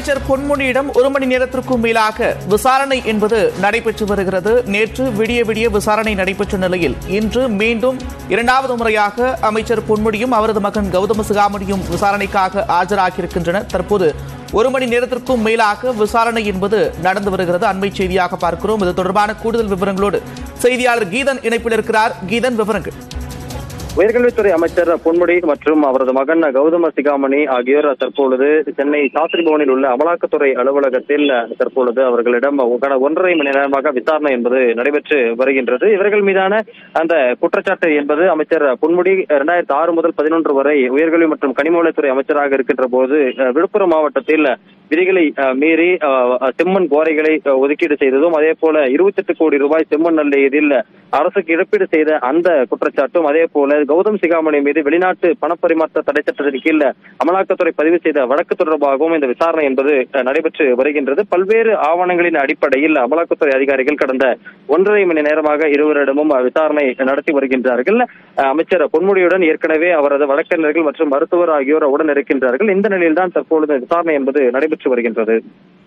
அமைச்சர் பொன்முடியிடம் ஒரு மணி நேரத்திற்கும் மேலாக விசாரணை என்பது நடைபெற்று வருகிறது நேற்று விடிய விடிய விசாரணை நடைபெற்ற நிலையில் இன்று மீண்டும் இரண்டாவது முறையாக அமைச்சர் பொன்முடியும் அவரது மகன் கௌதம சிகாமணியும் விசாரணைக்காக ஆஜராகியிருக்கின்றனர் தற்போது ஒரு மணி நேரத்திற்கும் மேலாக விசாரணை என்பது நடந்து வருகிறது அண்மை செய்தியாக பார்க்கிறோம் இது தொடர்பான கூடுதல் விவரங்களோடு செய்தியாளர் கீதன் இணைப்பில் இருக்கிறார் கீதன் விவரங்கள் உயர்கல்வித்துறை அமைச்சர் பொன்முடி மற்றும் அவரது மகன் கௌதம சிகாமணி ஆகியோர் தற்பொழுது சென்னை சாஸ்திரி பவனில் உள்ள அமலாக்கத்துறை அலுவலகத்தில் தற்பொழுது அவர்களிடம் கடந்த ஒன்றரை மணி நேரமாக விசாரணை என்பது நடைபெற்று வருகின்றது இவர்கள் மீதான அந்த குற்றச்சாட்டு என்பது அமைச்சர் பொன்முடி இரண்டாயிரத்தி ஆறு முதல் பதினொன்று வரை உயர்கல்வி மற்றும் கனிமவளத்துறை அமைச்சராக இருக்கின்ற போது அஹ், விழுப்புரம் மாவட்டத்தில் விதிகளை அஹ், மீறி அஹ், செம்மண் கோரைகளை அஹ், ஒதுக்கீடு செய்ததும் அதே போல இருபத்தி எட்டு கோடி ரூபாய் செம்மண் நல்லையதில் அரசுக்கு இழப்பீடு செய்த அந்த குற்றச்சாட்டும் அதே போல கௌதம் சிகாமணி மீது வெளிநாட்டு பணப்பரிமாற்ற தடை சட்டத்தின் கீழ் அமலாக்கத்துறை பதிவு செய்த வழக்கு தொடர்பாகவும் இந்த விசாரணை என்பது அஹ், நடைபெற்று வருகின்றது பல்வேறு ஆவணங்களின் அடிப்படையில் அமலாக்கத்துறை அதிகாரிகள் கடந்த ஒன்றரை மணி நேரமாக இருவரிடமும் அஹ், விசாரணை நடத்தி வருகின்றார்கள் அஹ், அமைச்சர் பொன்முடியுடன் ஏற்கனவே அவரது வழக்கறிஞர்கள் மற்றும் மருத்துவர் ஆகியோர் உடன் இருக்கின்றார்கள் இந்த நிலையில்தான் தற்பொழுது விசாரணை என்பது நடைபெற்று வருகின்றது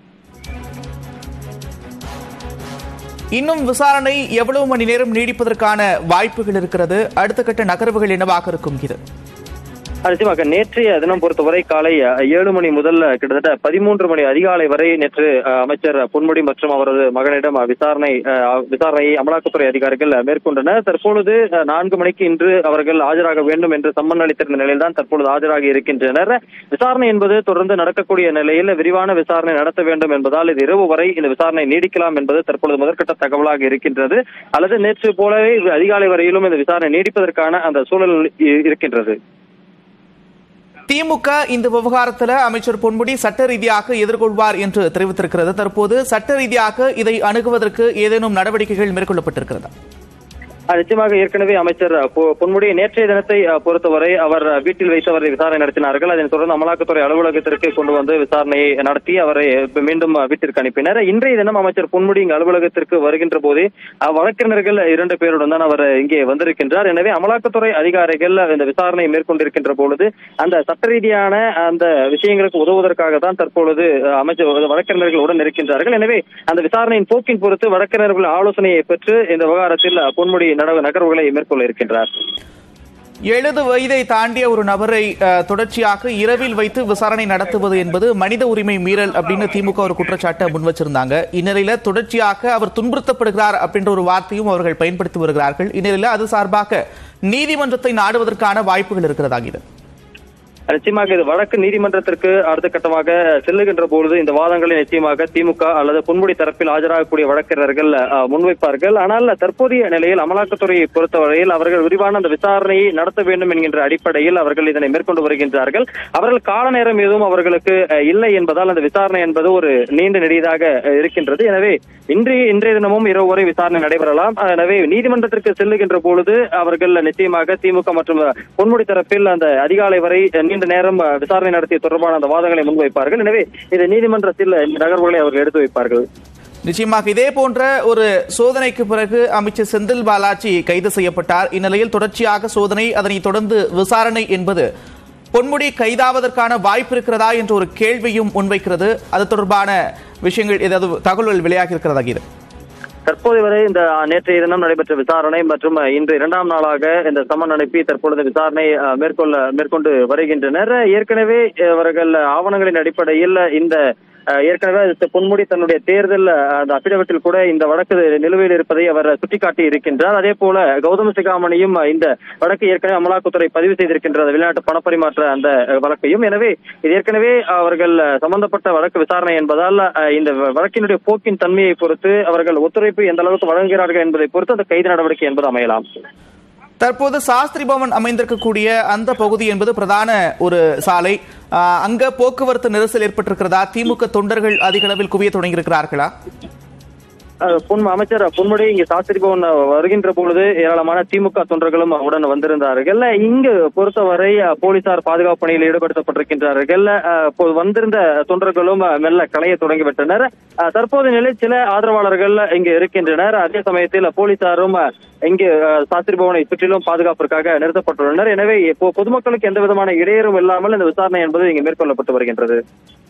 இன்னும் விசாரணை எவ்வளவு மணி நேரம் நீடிப்பதற்கான வாய்ப்புகள் இருக்கிறது அடுத்த கட்ட நகர்வுகள் என்னவாக இருக்கும் இது நிச்சயமாக நேற்றைய தினம் பொறுத்தவரை காலை அஹ், ஏழு மணி முதல் அஹ், கிட்டத்தட்ட பதிமூன்று மணி அதிகாலை வரை நேற்று அஹ், அமைச்சர் பொன்முடி மற்றும் அவரது மகனிடம் அஹ், விசாரணை அஹ், விசாரணையை அமலாக்கத்துறை அதிகாரிகள் அஹ், மேற்கொண்டனர் தற்பொழுது அஹ், நான்கு மணிக்கு இன்று அவர்கள் ஆஜராக வேண்டும் என்று சம்மன் அளித்திருந்த நிலையில்தான் தற்பொழுது ஆஜராகி இருக்கின்றனர் விசாரணை என்பது தொடர்ந்து நடக்கக்கூடிய நிலையில் விரிவான விசாரணை நடத்த வேண்டும் என்பதால் இது இரவு வரை இந்த விசாரணை நீடிக்கலாம் என்பது தற்பொழுது முதற்கட்ட தகவலாக இருக்கின்றது அல்லது நேற்று போலவே அதிகாலை வரையிலும் இந்த விசாரணை நீடிப்பதற்கான அந்த சூழல் இ- இருக்கின்றது திமுக இந்த விவகாரத்தில் அமைச்சர் பொன்முடி சட்ட ரீதியாக எதிர்கொள்வார் என்று தெரிவித்திருக்கிறது தற்போது சட்ட ரீதியாக இதை அணுகுவதற்கு ஏதேனும் நடவடிக்கைகள் மேற்கொள்ளப்பட்டிருக்கிறதா அஹ் நிச்சயமாக ஏற்கனவே அமைச்சர் அஹ், பொ- பொன்முடி நேற்றைய தினத்தை அஹ், பொறுத்தவரை அவர் அஹ், வீட்டில் வைத்து அவரை விசாரணை நடத்தினார்கள் அதனைத் தொடர்ந்து அமலாக்கத்துறை அலுவலகத்திற்கு கொண்டு வந்து விசாரணையை நடத்தி அவரை அஹ், மீண்டும் அஹ், வீட்டிற்கு அனுப்பினர் இன்றைய தினம் அமைச்சர் பொன்முடி இங்கு அலுவலகத்திற்கு வருகின்ற போதே அஹ், வழக்கறிஞர்கள் இரண்டு பேருடன் தான் அவர் இங்கே வந்திருக்கின்றார் எனவே அமலாக்கத்துறை அதிகாரிகள் இந்த விசாரணையை மேற்கொண்டிருக்கின்ற பொழுது அந்த சட்ட ரீதியான அந்த விஷயங்களுக்கு உதவுவதற்காக தான் தற்பொழுது அஹ், அமைச்சர் வழக்கறிஞர்கள் உடன் இருக்கின்றார்கள் எனவே அந்த விசாரணையின் போக்கின் பொறுத்து வழக்கறிஞர்கள் ஆலோசனையை பெற்று இந்த விவகாரத்தில் அஹ், பொன்முடி நட- நகர்வுகளை மேற்கொள்ள இருக்கின்றார் எழுபது வயதை தாண்டிய ஒரு நபரை அஹ், தொடர்ச்சியாக இரவில் வைத்து விசாரணை நடத்துவது என்பது மனித உரிமை மீறல் அப்படின்னு திமுக ஒரு குற்றச்சாட்டை முன் வச்சிருந்தாங்க இந்நிலையில தொடர்ச்சியாக அவர் துன்புறுத்தப்படுகிறார் அப்படின்ற ஒரு வார்த்தையும் அவர்கள் பயன்படுத்தி வருகிறார்கள் இந்நிலையில அது சார்பாக நீதிமன்றத்தை நாடுவதற்கான வாய்ப்புகள் இருக்கிறதா இது நிச்சயமாக இது வழக்கு நீதிமன்றத்திற்கு அடுத்த கட்டமாக செல்லுகின்ற பொழுது இந்த வாதங்களை நிச்சயமாக திமுக அல்லது பொன்முடி தரப்பில் ஆஜராகக்கூடிய வழக்கறிஞர்கள் அஹ், முன்வைப்பார்கள் ஆனால் தற்போதைய நிலையில் அமலாக்கத்துறையை பொறுத்தவரையில் அவர்கள் விரிவான அந்த விசாரணையை நடத்த வேண்டும் என்கின்ற அடிப்படையில் அவர்கள் இதனை மேற்கொண்டு வருகின்றார்கள் அவர்கள் கால நேரம் எதுவும் அவர்களுக்கு அஹ், இல்லை என்பதால் அந்த விசாரணை என்பது ஒரு நீண்ட நெடியதாக அஹ், இருக்கின்றது எனவே இன்றைய இன்றைய தினமும் இரவு வரை விசாரணை நடைபெறலாம் அஹ், எனவே நீதிமன்றத்திற்கு செல்லுகின்ற பொழுது அவர்கள் நிச்சயமாக திமுக மற்றும் அஹ், பொன்முடி தரப்பில் அந்த அதிகாலை வரை அஹ், நீண்ட நேரம் அஹ், விசாரணை நடத்திய தொடர்பான அந்த வாதங்களை முன்வைப்பார்கள் எனவே இது நீதிமன்றத்தில் இந்த நகர்வுகளை அவர்கள் எடுத்து வைப்பார்கள் நிச்சயமாக இதே போன்ற ஒரு சோதனைக்கு பிறகு அமைச்சர் செந்தில் பாலாஜி கைது செய்யப்பட்டார் இந்நிலையில் தொடர்ச்சியாக சோதனை அதனைத் தொடர்ந்து விசாரணை என்பது பொன்முடி கைதாவதற்கான வாய்ப்பு இருக்கிறதா என்ற ஒரு கேள்வியும் முன்வைக்கிறது அது தொடர்பான விஷயங்கள் ஏதாவது தகவல்கள் வெளியாகி இருக்கிறதா கீது தற்போது வரை இந்த நேற்றைய தினம் நடைபெற்ற விசாரணை மற்றும் இன்று இரண்டாம் நாளாக இந்த சம்மன் அனுப்பி தற்பொழுது விசாரணை அஹ், மேற்கொள்ள மேற்கொண்டு வருகின்றனர் ஏற்கனவே அவர்கள் ஆவணங்களின் அடிப்படையில் இந்த அஹ், ஏற்கனவே பொன்முடி தன்னுடைய தேர்தல் அஹ், அந்த அபிடவிட்டில் கூட இந்த வழக்கு நிலுவையில் இருப்பதை அவர் சுட்டிக்காட்டி இருக்கின்றார் அதே போல கௌதம சிகாமணியும் அஹ், இந்த வழக்கு ஏற்கனவே அமலாக்கத்துறை பதிவு செய்திருக்கின்றது வெளிநாட்டு பணப்பரிமாற்ற அந்த அஹ், வழக்கையும் எனவே இது ஏற்கனவே அவர்கள் அஹ், சம்பந்தப்பட்ட வழக்கு விசாரணை என்பதால் அஹ், இந்த வழக்கினுடைய போக்கின் தன்மையை பொறுத்து அவர்கள் ஒத்துழைப்பு எந்த அளவுக்கு வழங்குகிறார்கள் என்பதை பொறுத்து அந்த கைது நடவடிக்கை என்பது அமையலாம் தற்போது சாஸ்திரி பவன் அமைந்திருக்கக்கூடிய அந்த பகுதி என்பது பிரதான ஒரு சாலை ஆஹ், அங்க போக்குவரத்து நெரிசல் ஏற்பட்டிருக்கிறதா திமுக தொண்டர்கள் அதிக அளவில் குவிய தொடங்கியிருக்கிறார்களா அஹ் பொன் அமைச்சர் பொன்முடி இங்கு சாஸ்திரி பவன் வருகின்ற பொழுது ஏராளமான திமுக தொண்டர்களும் உடன் வந்திருந்தார்கள் இங்கு பொறுத்தவரை அஹ், போலீசார் பாதுகாப்பு பணியில் ஈடுபடுத்தப்பட்டிருக்கின்றார்கள் அஹ், இப்போ வந்திருந்த தொண்டர்களும் அஹ், மெல்ல களைய தொடங்கிவிட்டனர் அஹ், தற்போது நிலையில் சில ஆதரவாளர்கள் இங்கு இருக்கின்றனர் அதே சமயத்தில் போலீசாரும் அஹ், இங்கு அஹ், சாஸ்திரி பவனை சுற்றிலும் பாதுகாப்பிற்காக நிறுத்தப்பட்டுள்ளனர் எனவே இப்போ பொதுமக்களுக்கு எந்த விதமான இடையூறும் இல்லாமல் இந்த விசாரணை என்பது இங்கு மேற்கொள்ளப்பட்டு வருகின்றது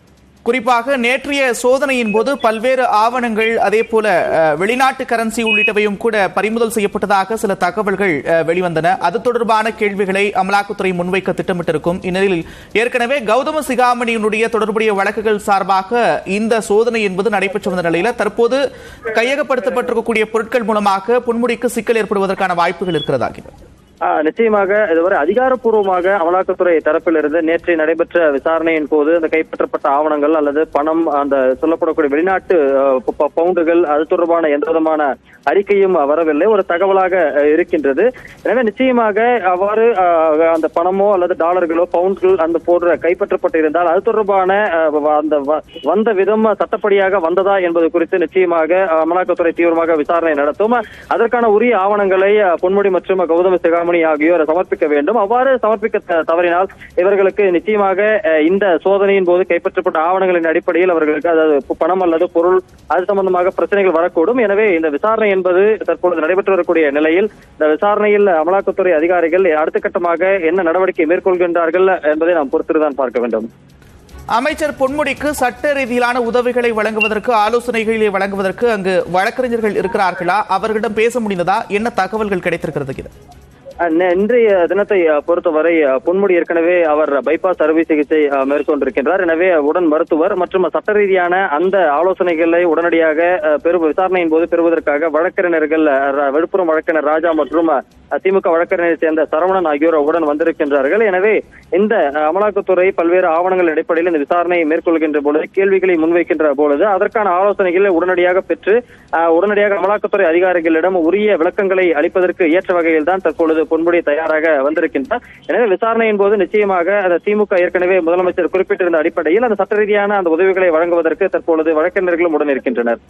குறிப்பாக நேற்றைய சோதனையின் போது பல்வேறு ஆவணங்கள் அதே போல அஹ், வெளிநாட்டு கரன்சி உள்ளிட்டவையும் கூட பறிமுதல் செய்யப்பட்டதாக சில தகவல்கள் அஹ், வெளிவந்தன அது தொடர்பான கேள்விகளை அமலாக்கத்துறை முன்வைக்க திட்டமிட்டிருக்கும் இந்நிலையில் ஏற்கனவே கௌதம சிகாமணியினுடைய தொடர்புடைய வழக்குகள் சார்பாக இந்த சோதனை என்பது நடைபெற்று வந்த நிலையில தற்போது கையகப்படுத்தப்பட்டிருக்கக்கூடிய பொருட்கள் மூலமாக பொன்முடிக்கு சிக்கல் ஏற்படுவதற்கான வாய்ப்புகள் இருக்கிறதா ஆ, நிச்சயமாக இதுவரை அதிகாரப்பூர்வமாக அமலாக்கத்துறை தரப்பிலிருந்து நேற்று நடைபெற்ற விசாரணையின் போது இந்த கைப்பற்றப்பட்ட ஆவணங்கள் அல்லது பணம் அந்த சொல்லப்படக்கூடிய வெளிநாட்டு அ, ப- ப- பவுண்டுகள் அது தொடர்பான எந்த விதமான அறிக்கையும் வரவில்லை ஒரு தகவலாக அ, இருக்கின்றது எனவே நிச்சயமாக அவ்வாறு அ, அந்த பணமோ அல்லது டாலர்களோ பவுண்ட்கள் அந்த போன்ற கைப்பற்றப்பட்டு இருந்தால் அது தொடர்பான அ, வ- அந்த வ- வந்த விதம் சட்டப்படியாக வந்ததா என்பது குறித்து நிச்சயமாக அமலாக்கத்துறை தீவிரமாக விசாரணை நடத்தும் அதற்கான உரிய ஆவணங்களை அ, பொன்முடி மற்றும் கௌதம சிகாமணி ஆகியோர் சமர்ப்பிக்க வேண்டும் அவ்வாறு சமர்ப்பிக்க த- தவறினால் இவர்களுக்கு நிச்சயமாக அ, இந்த சோதனையின் போது கைப்பற்றப்பட்ட ஆவணங்களின் அடிப்படையில் அவர்களுக்கு அதாவது பு- பணம் அல்லது பொருள் அது சம்பந்தமாக பிரச்சனைகள் வரக்கூடும் எனவே இந்த விசாரணை என்பது தற்பொழுது நடைபெற்று வரக்கூடிய நிலையில் இந்த விசாரணையில் அமலாக்கத்துறை அதிகாரிகள் அடுத்த கட்டமாக என்ன நடவடிக்கை மேற்கொள்கின்றார்கள் என்பதை நாம் பொறுத்திருந்தான் பார்க்க வேண்டும் அமைச்சர் பொன்முடிக்கு சட்ட ரீதியிலான உதவிகளை வழங்குவதற்கு ஆலோசனைகளை வழங்குவதற்கு அங்கு வழக்கறிஞர்கள் இருக்கிறார்களா அவர்களிடம் பேச முடிந்ததா என்ன தகவல்கள் கிடைத்திருக்கிறது இது அஹ் நே- இன்றைய தினத்தை அஹ், பொறுத்தவரை அஹ், பொன்முடி ஏற்கனவே அவர் பைபாஸ் அறுவை சிகிச்சை அஹ், மேற்கொண்டிருக்கின்றார் எனவே உடன் மருத்துவர் மற்றும் சட்ட ரீதியான அந்த ஆலோசனைகளை உடனடியாக அஹ், பெரு விசாரணையின் போது பெறுவதற்காக வழக்கறிஞர்கள் அஹ், ர- விழுப்புரம் வழக்கறிஞர் ராஜா மற்றும் அஹ், திமுக வழக்கறிஞரை சேர்ந்த சரவணன் ஆகியோர் உடன் வந்திருக்கின்றார்கள் எனவே இந்த அஹ், அமலாக்கத்துறை பல்வேறு ஆவணங்கள் அடிப்படையில் இந்த விசாரணையை மேற்கொள்கின்ற பொழுது கேள்விகளை முன்வைக்கின்ற பொழுது அதற்கான ஆலோசனைகளை உடனடியாக பெற்று அஹ், உடனடியாக அமலாக்கத்துறை அதிகாரிகளிடம் உரிய விளக்கங்களை அளிப்பதற்கு ஏற்ற வகையில் தான் தற்பொழுது பொன்முடி தயாராக வந்திருக்கின்றார் எனவே விசாரணையின் போது நிச்சயமாக அந்த திமுக ஏற்கனவே முதலமைச்சர் குறிப்பிட்டிருந்த அடிப்படையில் அந்த சட்ட ரீதியான அந்த உதவிகளை வழங்குவதற்கு தற்பொழுது வழக்கறிஞர்களும் உடன் இருக்கின்றனர்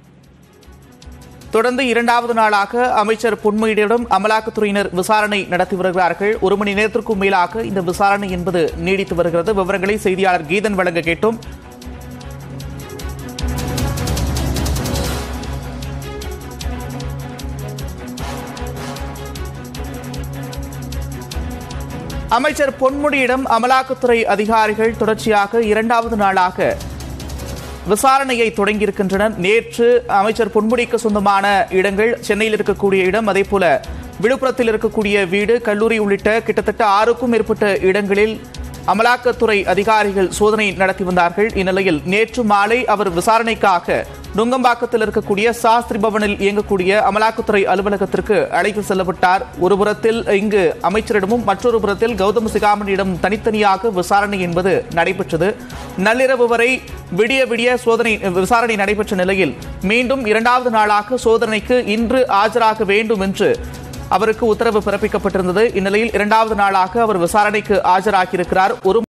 தொடர்ந்து இரண்டாவது நாளாக அமைச்சர் பொன்முடியிடம் அமலாக்கத்துறையினர் விசாரணை நடத்தி வருகிறார்கள் ஒரு மணி நேரத்திற்கும் மேலாக இந்த விசாரணை என்பது நீடித்து வருகிறது விவரங்களை செய்தியாளர் கீதன் வழங்க கேட்டோம் அமைச்சர் பொன்முடியிடம் அமலாக்கத்துறை அதிகாரிகள் தொடர்ச்சியாக இரண்டாவது நாளாக விசாரணையை தொடங்கியிருக்கின்றனர் நேற்று அமைச்சர் பொன்முடிக்கு சொந்தமான இடங்கள் சென்னையில் இருக்கக்கூடிய இடம் அதே போல விழுப்புரத்தில் இருக்கக்கூடிய வீடு கல்லூரி உள்ளிட்ட கிட்டத்தட்ட ஆறுக்கும் மேற்பட்ட இடங்களில் அமலாக்கத்துறை அதிகாரிகள் சோதனை நடத்தி வந்தார்கள் இந்நிலையில் நேற்று மாலை அவர் விசாரணைக்காக நுங்கம்பாக்கத்தில் இருக்கக்கூடிய சாஸ்திரி பவனில் இயங்கக்கூடிய அமலாக்கத்துறை அலுவலகத்திற்கு அழைத்து செல்லப்பட்டார் ஒரு புறத்தில் இங்கு அமைச்சரிடமும் மற்றொரு புறத்தில் கௌதம் சிகாமணியிடம் தனித்தனியாக விசாரணை என்பது நடைபெற்றது நள்ளிரவு வரை விடிய விடிய சோதனை விசாரணை நடைபெற்ற நிலையில் மீண்டும் இரண்டாவது நாளாக சோதனைக்கு இன்று ஆஜராக வேண்டும் என்று அவருக்கு உத்தரவு பிறப்பிக்கப்பட்டிருந்தது இந்நிலையில் இரண்டாவது நாளாக அவர் விசாரணைக்கு ஆஜராகியிருக்கிறார் ஒரு